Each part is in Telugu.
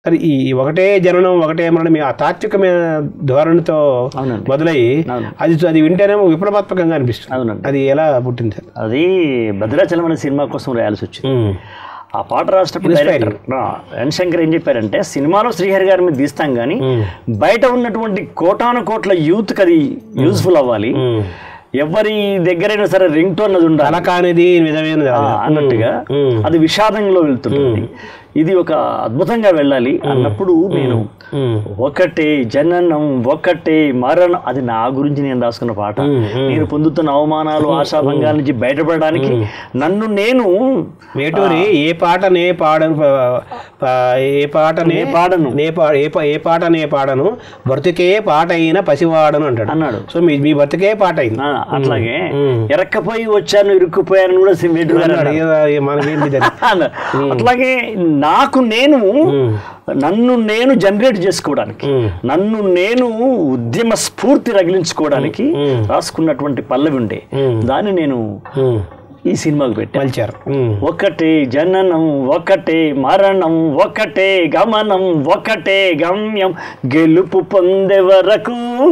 సరే ఈ ఈ ఒకటే జననం ఒకటే మరణం ఈ ఆ తాత్వికమైన ధోరణితో అవునండి. మొదలయ్యి అవును. అది అది వింటేనేమో విప్లవాత్మకంగా అనిపిస్తుంది అవునండి అది ఎలా పుట్టింది సార్ అది భద్రాచలం అనే సినిమా కోసం రాయాల్సి వచ్చింది ఉమ్. ఆ పాట రాసినప్పుడు డైరెక్టర్ ఎన్ శంకర్ ఏం చెప్పారంటే సినిమాలో శ్రీహరి గారి మీద తీస్తాం కానీ ఉమ్. బయట ఉన్నటువంటి కోటాను కోట్ల యూత్కి అది యూజ్ఫుల్ అవ్వాలి ఉమ్. ఎవరి దగ్గరైనా సరే రింగ్ టోన్ అది ఉండాలి అలా కానిది నిజమైనది ఆ, కాదు. అన్నట్టుగా ఉమ్. అది విషాదంలో వెళ్తుంటుంది ఇది ఒక అద్భుతంగా వెళ్ళాలి అన్నప్పుడు నేను ఉమ్. ఒకటే జననం ఒకటే మరణం అది నా గురించి నేను రాసుకున్న పాట ఉమ్, ఉమ్. నేను పొందుతున్న అవమానాలు ఆశాభంగాల నుంచి బయటపడడానికి నన్ను నేను వేటూరి ఏ పాట నే పాడను ప- ప- ఏ పాట నే పాడను. నే పా ఏ పా- ఏ పాట నే పాడను బ్రతికే పాట అయిన పసివాడను అంటాడు అన్నాడు సో మీ మీ బ్రతికే పాట అయింది ఆ, అట్లాగే ఉమ్. ఎరక్కపోయి వచ్చాను ఇరుక్కుపోయాను కూడా సిమెంట్ అన్నాడు ఇక మనకేంటి ఇది? అట్లాగే నాకు నేను ఉమ్. నన్ను నేను జనరేట్ చేసుకోవడానికి ఉమ్. నన్ను నేను ఉద్యమ స్ఫూర్తి రగిలించుకోవడానికి ఉమ్. రాసుకున్నటువంటి పల్లవి ఉండే ఉమ్. దాన్ని నేను ఉమ్. ఈ సినిమాకు పెట్టాను మలిచారు ఉమ్. ఒకటే జననం ఒకటే మరణం ఒకటే గమనం ఒకటే గమ్యం గెలుపు పొందే వరకు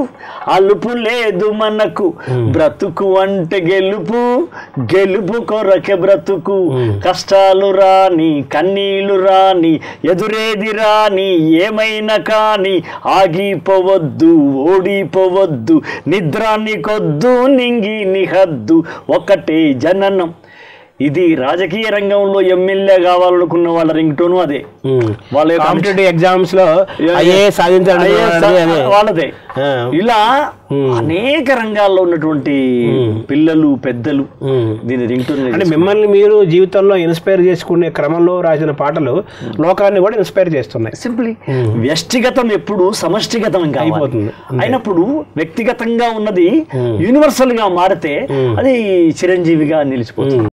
అలుపు లేదు మనకు బ్రతుకు అంటే గెలుపు గెలుపు కొరకే బ్రతుకు కష్టాలు రాని కన్నీళ్లు రాని ఎదురేది రాని ఏమైనా కాని ఆగిపోవద్దు ఓడిపోవద్దు నిద్రాన్ని కొద్దు నింగి నిహద్దు ఒకటే జననం ఇది రాజకీయ రంగంలో ఎమ్మెల్యే కావాలనుకున్న వాళ్ళ రింగ్ టోను అదే ఉమ్. వాళ్ళ యొక్క కాంపిటేటివ్ ఎగ్జామ్స్ లో యా, అయ్యే యా. సాధించాలి అయ్యే సా- అదే. వాళ్ళదే ఆ. ఇలా ఉమ్. అనేక రంగాల్లో ఉన్నటువంటి పిల్లలు పెద్దలు ఉమ్. దీని రింగ్ టోన్ అంటే మిమ్మల్ని మీరు జీవితంలో ఇన్స్పైర్ చేసుకునే క్రమంలో రాసిన పాటలు లోకాన్ని కూడా ఇన్స్పైర్ చేస్తున్నాయి సింప్లీ వ్యక్తిగతం ఎప్పుడు సమష్టిగతం కావాలి అయిపోతుంది. అయినప్పుడు వ్యక్తిగతంగా ఉన్నది యూనివర్సల్ గా మారితే అది చిరంజీవిగా నిలిచిపోతుంది